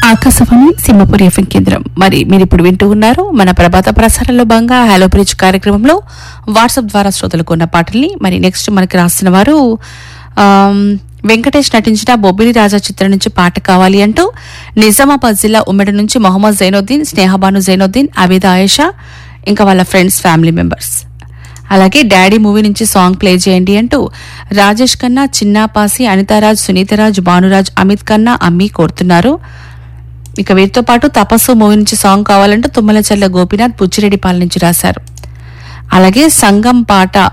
Akashvani Simhapuri FM కేంద్రం మరి మీరు ఇప్పుడు వింటూ ఉన్నారు మన ప్రభాత ప్రసారంలో భాగంగా హలో బ్రిడ్జ్ కార్యక్రమంలో వాట్సాప్ ద్వారా శ్రోతలకు ఉన్న పాటల్ని మరి నెక్స్ట్ మనకి రాస్తున్న వారు ఆమ్, వెంకటేష్ నటించిన బొబ్బిలి రాజా చిత్రం నుంచి పాట కావాలి అంటూ నిజామాబాద్ జిల్లా ఉమ్మడి నుంచి మొహమ్మద్ జైనుద్దీన్ స్నేహబాను జైనుద్దీన్ అబిద ఆయేషా ఇంకా వాళ్ళ ఫ్రెండ్స్ ఫ్యామిలీ మెంబర్స్ అలాగే డాడీ మూవీ నుంచి సాంగ్ ప్లే చేయండి అంటూ రాజేష్ ఖన్నా చిన్నాపాసి అనితారాజ్ సునీతరాజ్ భానురాజ్ అమిత్ ఖన్నా అమ్మి కోరుతున్నారు ఇక వీరితో పాటు తపస్సు మూవీ నుంచి సాంగ్ కావాలంటూ తుమ్మలచల్ల గోపీనాథ్ బుచ్చిరెడ్డిపాల నుంచి రాశారు అలాగే సంగం పాట